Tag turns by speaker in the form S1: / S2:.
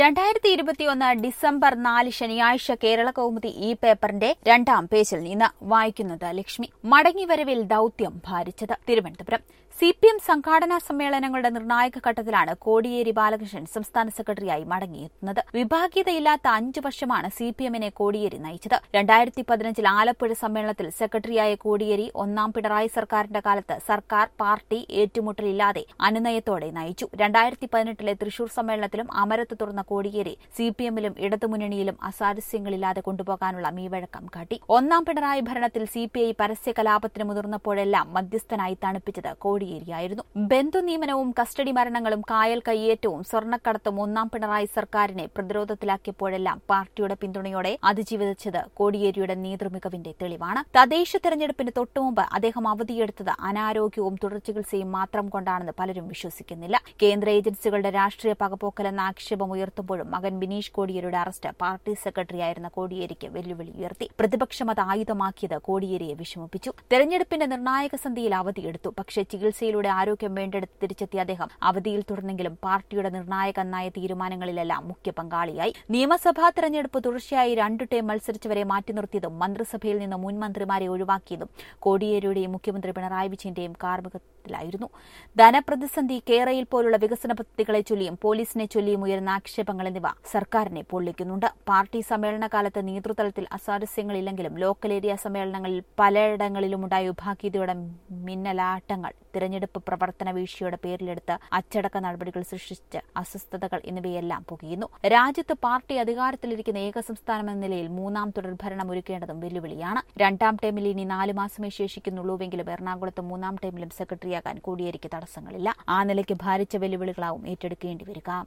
S1: രണ്ടായിരത്തി ഇരുപത്തിയൊന്ന് ഡിസംബർ നാല് ശനിയാഴ്ച കേരള കൗമുദി ഈ പേപ്പറിന്റെ രണ്ടാം പേജിൽ നിന്ന് വായിക്കുന്നത് ലക്ഷ്മി മടങ്ങിവരവിൽ ദൌത്യം ഭാരിച്ചത് തിരുവനന്തപുരം സി പി എം സംഘാടനാ സമ്മേളനങ്ങളുടെ നിർണായക ഘട്ടത്തിലാണ് കോടിയേരി ബാലകൃഷ്ണൻ സംസ്ഥാന സെക്രട്ടറിയായി മടങ്ങിയെത്തുന്നത് വിഭാഗീയതയില്ലാത്ത അഞ്ചു വർഷമാണ് സി പി എമ്മിനെ കോടിയേരി നയിച്ചത് രണ്ടായിരത്തി പതിനഞ്ചിൽ ആലപ്പുഴ സമ്മേളനത്തിൽ സെക്രട്ടറിയായ കോടിയേരി ഒന്നാം പിണറായി സർക്കാരിന്റെ കാലത്ത് സർക്കാർ പാർട്ടി ഏറ്റുമുട്ടലില്ലാതെ അനുനയത്തോടെ നയിച്ചു രണ്ടായിരത്തി പതിനെട്ടിലെ തൃശൂർ സമ്മേളനത്തിലും അമരത്ത് തുറന്ന കോടിയേരി സി പി എമ്മിലും ഇടതുമുന്നണിയിലും അസാരസ്യങ്ങളില്ലാതെ കൊണ്ടുപോകാനുള്ള മീവഴക്കം കാട്ടി ഒന്നാം പിണറായി ഭരണത്തിൽ സി പി ഐ പരസ്യ കലാപത്തിന് മുതിർന്നപ്പോഴെല്ലാം മധ്യസ്ഥനായി തണുപ്പിച്ചത് കോടിയേരിയായിരുന്നു ബന്ധു നിയമനവും കസ്റ്റഡി മരണങ്ങളും കായൽ കയ്യേറ്റവും സ്വർണ്ണക്കടത്തും ഒന്നാം പിണറായി സർക്കാരിനെ പ്രതിരോധത്തിലാക്കിയപ്പോഴെല്ലാം പാർട്ടിയുടെ പിന്തുണയോടെ അതിജീവിച്ചത് കോടിയേരിയുടെ നേതൃമികവിന്റെ തെളിവാണ് തദ്ദേശ തെരഞ്ഞെടുപ്പിന് തൊട്ടുമുമ്പ് അദ്ദേഹം അവധിയെടുത്തത് അനാരോഗ്യവും തുടർചികിത്സയും മാത്രം കൊണ്ടാണെന്ന് പലരും വിശ്വസിക്കുന്നില്ല കേന്ദ്ര ഏജൻസികളുടെ രാഷ്ട്രീയ പകപോക്കലെന്ന ആക്ഷേപം ഉയർത്തുമ്പോഴും മകൻ ബിനീഷ് കോടിയേരിയുടെ അറസ്റ്റ് പാർട്ടി സെക്രട്ടറിയായിരുന്ന കോടിയേരിക്ക് വെല്ലുവിളി ഉയർത്തി പ്രതിപക്ഷം അത് ആയുധമാക്കിയത് കോടിയേരിയെ വിഷമിപ്പിച്ചു തെരഞ്ഞെടുപ്പിന്റെ നിർണായക സന്ധിയിൽ അവധിയെടുത്തു പക്ഷേ ചികിത്സയിലൂടെ ആരോഗ്യം വീണ്ടെടുത്ത് തിരിച്ചെത്തിയ അദ്ദേഹം അവധിയിൽ തുടർന്നെങ്കിലും പാർട്ടിയുടെ നിർണായക നയ തീരുമാനങ്ങളിലെല്ലാം മുഖ്യ പങ്കാളിയായി നിയമസഭാ തെരഞ്ഞെടുപ്പ് തുടർച്ചയായി രണ്ടു ടേം മത്സരിച്ചവരെ മാറ്റി നിർത്തിയതും മന്ത്രിസഭയിൽ നിന്ന് മുൻ മന്ത്രിമാരെ ഒഴിവാക്കിയതും കോടിയേരിയുടെയും മുഖ്യമന്ത്രി പിണറായി വിജയന്റെയും കാർമ്മികത്തിലായിരുന്നു ധനപ്രതിസന്ധി കേരയിൽ പോലുള്ള വികസന പദ്ധതികളെ ചൊല്ലിയും പോലീസിനെ ചൊല്ലിയും ഉയരുന്ന ആക്ഷേപങ്ങൾ എന്നിവ സർക്കാരിനെ പൊള്ളിക്കുന്നുണ്ട് പാർട്ടി സമ്മേളനകാലത്ത് നേതൃതലത്തിൽ അസാരസ്യങ്ങളില്ലെങ്കിലും ലോക്കൽ ഏരിയ സമ്മേളനങ്ങളിൽ പലയിടങ്ങളിലുമുണ്ടായ വിഭാഗീയതയുടെ മിന്നലാട്ടങ്ങൾ തിരഞ്ഞെടുപ്പ് പ്രവർത്തന വീഴ്ചയുടെ പേരിലെടുത്ത് അച്ചടക്ക നടപടികൾ സൃഷ്ടിച്ച് അസ്വസ്ഥതകൾ എന്നിവയെല്ലാം പുകയുന്നു രാജ്യത്ത് പാർട്ടി അധികാരത്തിലിരിക്കുന്ന ഏക സംസ്ഥാനമെന്ന നിലയിൽ മൂന്നാം തുടർഭരണം ഒരുക്കേണ്ടതും വെല്ലുവിളിയാണ് രണ്ടാം ടേമിൽ ഇനി നാല് മാസമേ ശേഷിക്കുന്നുള്ളൂവെങ്കിലും എറണാകുളത്ത് മൂന്നാം ടേമിലും സെക്രട്ടറിയാകാൻ കോടിയേരിക്ക് തടസ്സങ്ങളില്ല ആ നിലയ്ക്ക് ഭാരിച്ച വെല്ലുവിളികളാവും ഏറ്റെടുക്കേണ്ടി വരിക